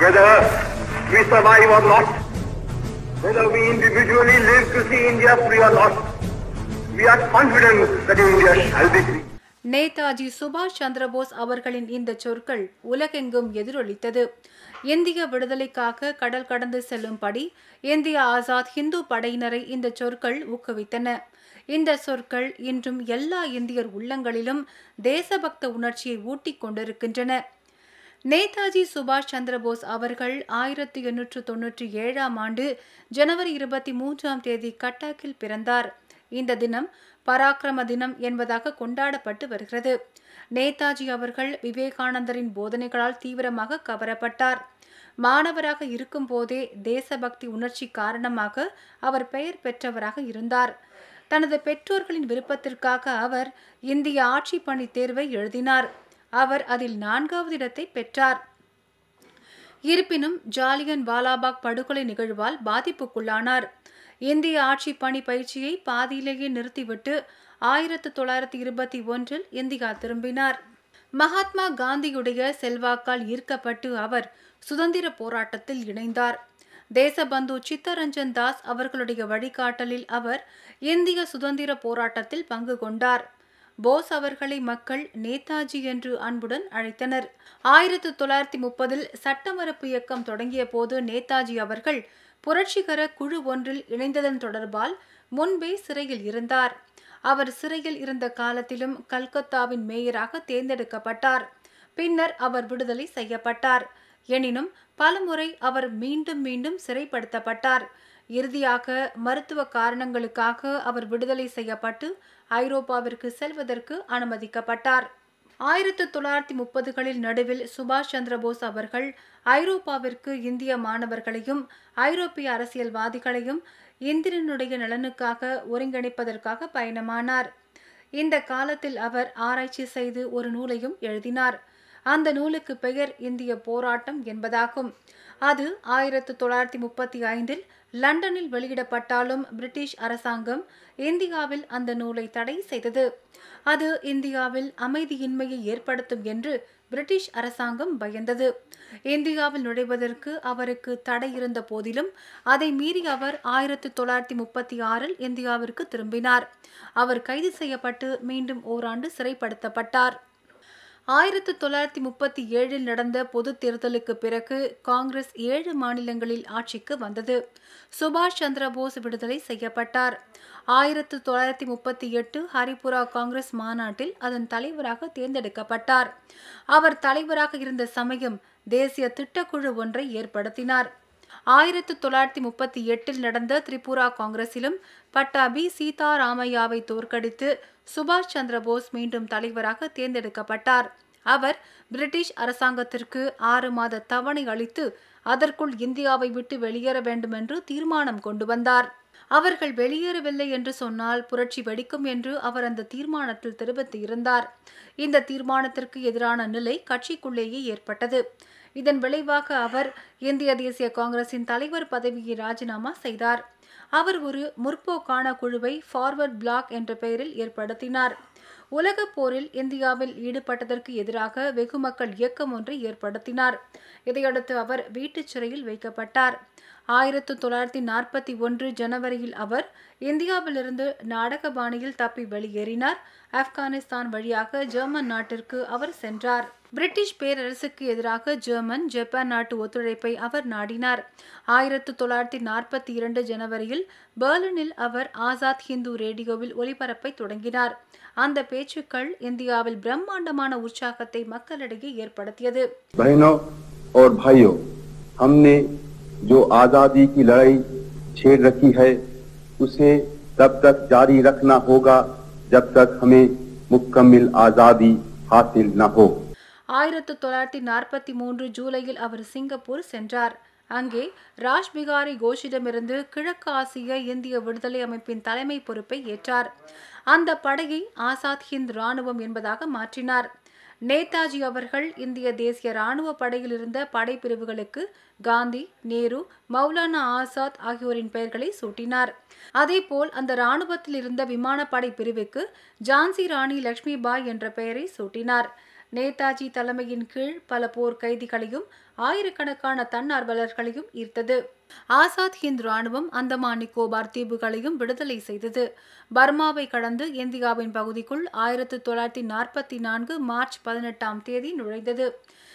Whether we survive or not, whether we individually live to see India free or not, we are confident that India shall be free. Netaji சுபாஷ் சந்திரபோஸ் அவர்களின் இந்த சொற்கள் உலகெங்கும் எதிரொலித்தது இந்திய விடுதலைக்காக கடல் கடந்து செல்லும்படி இந்திய ஆசாத் ஹிந்து படையினரை இந்த சொற்கள் ஊக்குவித்தன இந்த சொற்கள் இன்றும் எல்லா இந்தியர் உள்ளங்களிலும் தேசபக்த உணர்ச்சியை ஊட்டிக் கொண்டிருக்கின்றன நேதாஜி சுபாஷ் சந்திரபோஸ் அவர்கள் ஆயிரத்தி எண்ணூற்று தொன்னூற்றி ஏழாம் ஆண்டு ஜனவரி இருபத்தி மூன்றாம் தேதி கட்டாக்கில் பிறந்தார் இந்த தினம் பராக்கிரம தினம் என்பதாக கொண்டாடப்பட்டு வருகிறது நேதாஜி அவர்கள் விவேகானந்தரின் போதனைகளால் தீவிரமாக கவரப்பட்டார் மாணவராக இருக்கும்போதே தேசபக்தி உணர்ச்சி காரணமாக அவர் பெயர் பெற்றவராக இருந்தார் தனது பெற்றோர்களின் விருப்பத்திற்காக அவர் இந்திய ஆட்சி பணி தேர்வை எழுதினார் அவர் அதில் நான்காவது இடத்தை பெற்றார் இருப்பினும் ஜாலியன் வாலாபாக் படுகொலை நிகழ்வால் பாதிப்புக்குள்ளானார் இந்திய ஆட்சி பணி பயிற்சியை பாதியிலேயே நிறுத்திவிட்டு ஆயிரத்து தொள்ளாயிரத்தி இருபத்தி ஒன்றில் இந்தியா திரும்பினார் மகாத்மா காந்தியுடைய செல்வாக்கால் ஈர்க்கப்பட்டு அவர் சுதந்திர போராட்டத்தில் இணைந்தார் தேசபந்து சித்தரஞ்சன் தாஸ் அவர்களுடைய வழிகாட்டலில் அவர் இந்திய சுதந்திர போராட்டத்தில் பங்கு கொண்டார் போஸ் அவர்களை மக்கள் நேதாஜி என்று அன்புடன் அழைத்தனர் ஆயிரத்து தொள்ளாயிரத்தி முப்பதில் சட்டமறுப்பு இயக்கம் தொடங்கிய போது நேதாஜி அவர்கள் புரட்சிகர குழு ஒன்றில் இணைந்ததன் தொடர்பால் முன்பே சிறையில் இருந்தார் அவர் சிறையில் இருந்த காலத்திலும் கல்கத்தாவின் மேயராக தேர்ந்தெடுக்கப்பட்டார் பின்னர் அவர் விடுதலை செய்யப்பட்டார் எனினும் பலமுறை அவர் மீண்டும் மீண்டும் சிறைப்படுத்தப்பட்டார் இறுதியாக மருத்துவ காரணங்களுக்காக அவர் விடுதலை செய்யப்பட்டு ஐரோப்பாவிற்கு செல்வதற்கு அனுமதிக்கப்பட்டார் ஆயிரத்து தொள்ளாயிரத்தி முப்பதுகளில் நடுவில் சுபாஷ் சந்திரபோஸ் அவர்கள் ஐரோப்பாவிற்கு இந்திய மாணவர்களையும் ஐரோப்பிய அரசியல்வாதிகளையும் இந்திரனுடைய நலனுக்காக ஒருங்கிணைப்பதற்காக பயணமானார் இந்த காலத்தில் அவர் ஆராய்ச்சி செய்து ஒரு நூலையும் எழுதினார் அந்த நூலுக்கு பெயர் இந்திய போராட்டம் என்பதாகும் அது ஆயிரத்து தொள்ளாயிரத்தி முப்பத்தி ஐந்தில் லண்டனில் வெளியிடப்பட்டாலும் பிரிட்டிஷ் அரசாங்கம் இந்தியாவில் அந்த நூலை தடை செய்தது அது இந்தியாவில் அமைதியின்மையை ஏற்படுத்தும் என்று பிரிட்டிஷ் அரசாங்கம் பயந்தது இந்தியாவில் நுழைவதற்கு அவருக்கு தடை இருந்த போதிலும் அதை மீறி அவர் ஆயிரத்தி தொள்ளாயிரத்தி முப்பத்தி ஆறில் இந்தியாவிற்கு திரும்பினார் அவர் கைது செய்யப்பட்டு மீண்டும் ஓராண்டு சிறைப்படுத்தப்பட்டார் ஆயிரத்து தொள்ளாயிரத்தி முப்பத்தி ஏழில் நடந்த பொது தேர்தலுக்கு பிறகு காங்கிரஸ் ஏழு மாநிலங்களில் ஆட்சிக்கு வந்தது சுபாஷ் சந்திரபோஸ் விடுதலை செய்யப்பட்டார் ஆயிரத்து தொள்ளாயிரத்தி முப்பத்தி எட்டு ஹரிபுரா காங்கிரஸ் மாநாட்டில் அதன் தலைவராக தேர்ந்தெடுக்கப்பட்டார் அவர் தலைவராக இருந்த சமயம் தேசிய திட்டக்குழு ஒன்றை ஏற்படுத்தினார் ஆயிரத்து தொள்ளாயிரத்தி முப்பத்தி எட்டில் நடந்த திரிபுரா காங்கிரசிலும் பட்டாபி சீதாராமையாவை தோற்கடித்து சுபாஷ் சந்திரபோஸ் மீண்டும் தலைவராக தேர்ந்தெடுக்கப்பட்டார் அவர் பிரிட்டிஷ் அரசாங்கத்திற்கு ஆறு மாத தவணை அளித்து அதற்குள் இந்தியாவை விட்டு வெளியேற வேண்டும் என்று தீர்மானம் கொண்டு வந்தார் அவர்கள் வெளியேறவில்லை என்று சொன்னால் புரட்சி வெடிக்கும் என்று அவர் அந்த தீர்மானத்தில் தெரிவித்து இருந்தார் இந்த தீர்மானத்திற்கு எதிரான நிலை கட்சிக்குள்ளேயே ஏற்பட்டது இதன் விளைவாக அவர் இந்திய தேசிய காங்கிரசின் தலைவர் பதவியை ராஜினாமா செய்தார் அவர் ஒரு முற்போக்கான குழுவை ஃபார்வர்ட் பிளாக் என்ற பெயரில் ஏற்படுத்தினார் உலகப் போரில் இந்தியாவில் ஈடுபட்டதற்கு எதிராக வெகு மக்கள் இயக்கம் ஒன்றை ஏற்படுத்தினார் இதையடுத்து அவர் வீட்டுச் சிறையில் வைக்கப்பட்டார் ஆயிரத்து தொள்ளாயிரத்தி நாற்பத்தி ஒன்று ஜனவரியில் அவர் இந்தியாவிலிருந்து நாடக பாணியில் தப்பி வெளியேறினார் ஆப்கானிஸ்தான் வழியாக ஜெர்மன் நாட்டிற்கு அவர் சென்றார் பிரிட்டிஷ் பேரரசுக்கு எதிராக ஜெர்மன் ஜப்பான் நாட்டு ஒத்துழைப்பை அவர் நாடினார் ஆயிரத்து தொள்ளாயிரத்தி நாற்பத்தி இரண்டு ஜனவரியில் பெர்லினில் அவர் ஆசாத் ஹிந்து ரேடியோவில் ஒலிபரப்பை தொடங்கினார் அந்த பேச்சுக்கள் இந்தியாவில் பிரம்மாண்டமான உற்சாகத்தை மக்களிடையே ஏற்படுத்தியது बहनों और भाइयों हमने जो आजादी की लड़ाई छेड़ रखी है उसे तब तक जारी रखना होगा जब तक हमें मुकम्मिल आजादी हासिल न हो ஆயிரத்து தொள்ளாயிரத்தி நாற்பத்தி மூன்று ஜூலையில் அவர் சிங்கப்பூர் சென்றார் அங்கே ராஜ் பிகாரி கோஷிடமிருந்து கிழக்கு ஆசிய இந்திய விடுதலை அமைப்பின் தலைமை பொறுப்பை ஏற்றார் அந்த படையை ஆசாத் ஹிந்த் ராணுவம் என்பதாக மாற்றினார் நேதாஜி அவர்கள் இந்திய தேசிய ராணுவ படையில் இருந்த படைப்பிரிவுகளுக்கு காந்தி நேரு மௌலானா ஆசாத் ஆகியோரின் பெயர்களை சூட்டினார் அதேபோல் அந்த ராணுவத்தில் இருந்த விமானப்படை பிரிவுக்கு ஜான்சி ராணி லட்சுமிபாய் என்ற பெயரை சூட்டினார் நேதாஜி தலைமையின் கீழ் பல போர் கைதிகளையும் ஆயிரக்கணக்கான தன்னார்வலர்களையும் ஈர்த்தது ஆசாத் ஹிந்த் ராணுவம் அந்தமான் நிக்கோபார் தீவுகளையும் விடுதலை செய்தது பர்மாவை கடந்து இந்தியாவின் பகுதிக்குள் ஆயிரத்து தொள்ளாயிரத்தி நாற்பத்தி நான்கு மார்ச் பதினெட்டாம் தேதி நுழைந்தது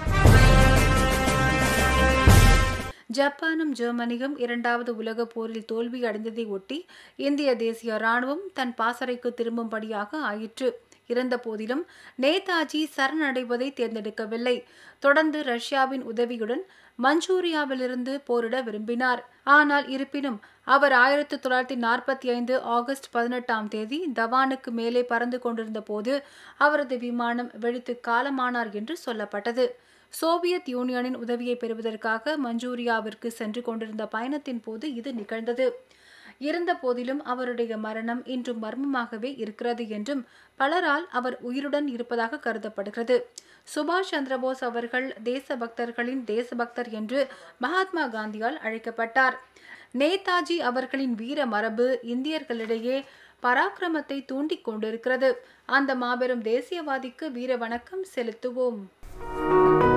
ஜப்பானும் ஜெர்மனியும் இரண்டாவது உலகப் போரில் தோல்வி அடைந்ததை ஒட்டி இந்திய தேசிய ராணுவம் தன் பாசறைக்கு திரும்பும்படியாக ஆயிற்று இருந்த போதிலும் நேதாஜி சரணடைவதை தேர்ந்தெடுக்கவில்லை தொடர்ந்து ரஷ்யாவின் உதவியுடன் மஞ்சூரியாவிலிருந்து போரிட விரும்பினார் ஆனால் இருப்பினும் அவர் ஆயிரத்தி தொள்ளாயிரத்தி நாற்பத்தி ஐந்து ஆகஸ்ட் பதினெட்டாம் தேதி தவானுக்கு மேலே பறந்து கொண்டிருந்த போது அவரது விமானம் வெடித்து காலமானார் என்று சொல்லப்பட்டது சோவியத் யூனியனின் உதவியை பெறுவதற்காக மஞ்சூரியாவிற்கு சென்று கொண்டிருந்த பயணத்தின் போது இது நிகழ்ந்தது இருந்த போதிலும் அவருடைய மரணம் இன்றும் மர்மமாகவே இருக்கிறது என்றும் பலரால் அவர் உயிருடன் இருப்பதாக கருதப்படுகிறது சுபாஷ் சந்திரபோஸ் அவர்கள் தேசபக்தர்களின் தேசபக்தர் என்று மகாத்மா காந்தியால் அழைக்கப்பட்டார் நேதாஜி அவர்களின் வீர மரபு இந்தியர்களிடையே பராக்கிரமத்தை தூண்டிக் கொண்டிருக்கிறது அந்த மாபெரும் தேசியவாதிக்கு வீர வணக்கம் செலுத்துவோம்